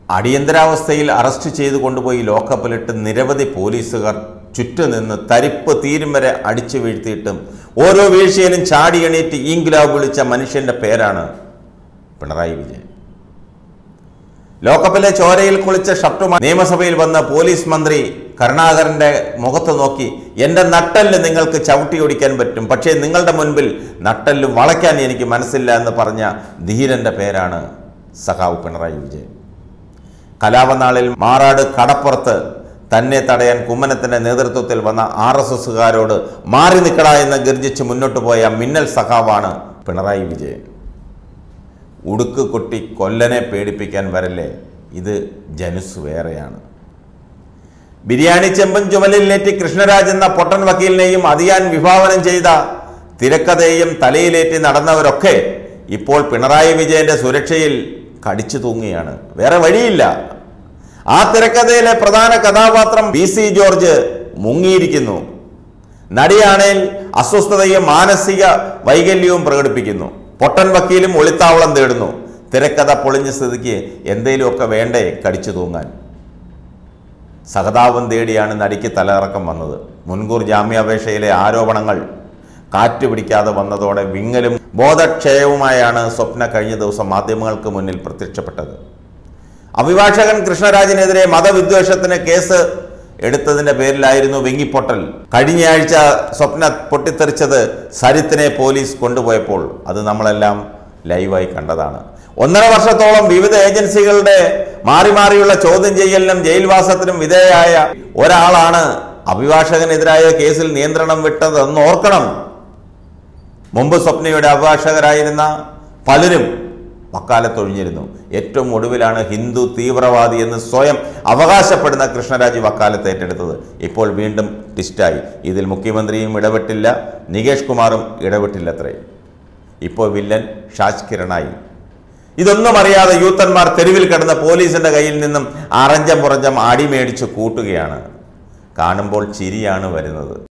അടിയന്തരാവസ്ഥയിൽ arrest ചെയ്തു കൊണ്ടുപോയി ലോക്കപ്പിലിട്ട് നിരവധി പോലീസുകാർ ചുറ്റുനിന്ന് തരിപ്പ് തീരും വരെ അടിച്ചു വീഴ്ത്തിയിട്ടും ഓരോ വീഴ്ചയിലും ചാടി എണീറ്റ് ഈങ്കുലാവ് വിളിച്ച മനുഷ്യന്റെ പേരാണ് പിണറായി വിജയൻ ലോക്കപ്പിലെ ചോരയിൽ കുളിച്ച ഷർട്ടുമായി നിയമസഭയിൽ വന്ന പോലീസ് മന്ത്രി കരുണാകരന്റെ മുഖത്ത് നോക്കി എൻ്റെ നട്ടല് നിങ്ങൾക്ക് ചവിട്ടിയൊടിക്കാൻ പറ്റും പക്ഷേ നിങ്ങളുടെ മുൻപിൽ നട്ടല് വളയ്ക്കാൻ എനിക്ക് മനസ്സില്ല എന്ന് പറഞ്ഞ ധീരന്റെ പേരാണ് സഖാവ് പിണറായി വിജയൻ കലാപനാളിൽ മാറാട് കടപ്പുറത്ത് തന്നെ തടയാൻ കുമ്മനത്തിന്റെ നേതൃത്വത്തിൽ വന്ന ആർ എസ് എസുകാരോട് മാറി നിൽക്കട എന്ന് ഗർജിച്ച് മുന്നോട്ട് പോയ മിന്നൽ സഖാവാണ് പിണറായി വിജയൻ ഉടുക്ക് കൊട്ടി കൊല്ലനെ പേടിപ്പിക്കാൻ വരല്ലേ ഇത് ജനുസ് വേറെയാണ് ബിരിയാണി ചെമ്പൻ ചുമലിലേറ്റി കൃഷ്ണരാജ് എന്ന പൊട്ടൻ വക്കീലിനെയും അതിയാൻ വിഭാവനം ചെയ്ത തിരക്കഥയും തലയിലേറ്റി നടന്നവരൊക്കെ ഇപ്പോൾ പിണറായി വിജയന്റെ സുരക്ഷയിൽ കടിച്ചു തൂങ്ങിയാണ് വേറെ വഴിയില്ല ആ തിരക്കഥയിലെ പ്രധാന കഥാപാത്രം പി സി ജോർജ് മുങ്ങിയിരിക്കുന്നു നടിയാണേൽ അസ്വസ്ഥതയും മാനസിക വൈകല്യവും പ്രകടിപ്പിക്കുന്നു പൊട്ടൻ വക്കീലും ഒളിത്താവളം തേടുന്നു തിരക്കഥ പൊളിഞ്ഞ സ്ഥിതിക്ക് എന്തേലുമൊക്കെ വേണ്ടേ കടിച്ചു തൂങ്ങാൻ സഹതാപം തേടിയാണ് നടിക്ക് തലയിറക്കം വന്നത് മുൻകൂർ ജാമ്യാപേക്ഷയിലെ ആരോപണങ്ങൾ കാറ്റുപിടിക്കാതെ വന്നതോടെ വിങ്ങലും ബോധക്ഷയവുമായാണ് സ്വപ്ന കഴിഞ്ഞ ദിവസം മാധ്യമങ്ങൾക്ക് മുന്നിൽ പ്രത്യക്ഷപ്പെട്ടത് അഭിഭാഷകൻ കൃഷ്ണരാജിനെതിരെ മതവിദ്വേഷത്തിന് കേസ് എടുത്തതിന്റെ പേരിലായിരുന്നു വെങ്ങിപ്പൊട്ടൽ കഴിഞ്ഞയാഴ്ച സ്വപ്ന പൊട്ടിത്തെറിച്ചത് സരിത്തിനെ പോലീസ് കൊണ്ടുപോയപ്പോൾ അത് നമ്മളെല്ലാം ലൈവായി കണ്ടതാണ് ഒന്നര വർഷത്തോളം വിവിധ ഏജൻസികളുടെ മാറി മാറിയുള്ള ചോദ്യം ചെയ്യലിനും ജയിൽവാസത്തിനും വിധേയമായ ഒരാളാണ് അഭിഭാഷകനെതിരായ കേസിൽ നിയന്ത്രണം വിട്ടതെന്ന് ഓർക്കണം മുമ്പ് സ്വപ്നയുടെ അഭിഭാഷകരായിരുന്ന പലരും വക്കാലത്തൊഴിഞ്ഞിരുന്നു ഏറ്റവും ഒടുവിലാണ് ഹിന്ദു തീവ്രവാദി എന്ന് സ്വയം അവകാശപ്പെടുന്ന കൃഷ്ണരാജ് വക്കാലത്ത് ഏറ്റെടുത്തത് ഇപ്പോൾ വീണ്ടും ട്വിസ്റ്റായി ഇതിൽ മുഖ്യമന്ത്രിയും ഇടപെട്ടില്ല നികേഷ് കുമാറും ഇടപെട്ടില്ലത്രേ ഇപ്പോൾ വില്ലൻ ഷാജ് കിരണായി ഇതൊന്നും അറിയാതെ യൂത്തന്മാർ തെരുവിൽ കിടന്ന പോലീസിന്റെ കയ്യിൽ നിന്നും അറഞ്ചം പുറഞ്ചം അടി മേടിച്ച് കൂട്ടുകയാണ് കാണുമ്പോൾ ചിരിയാണ് വരുന്നത്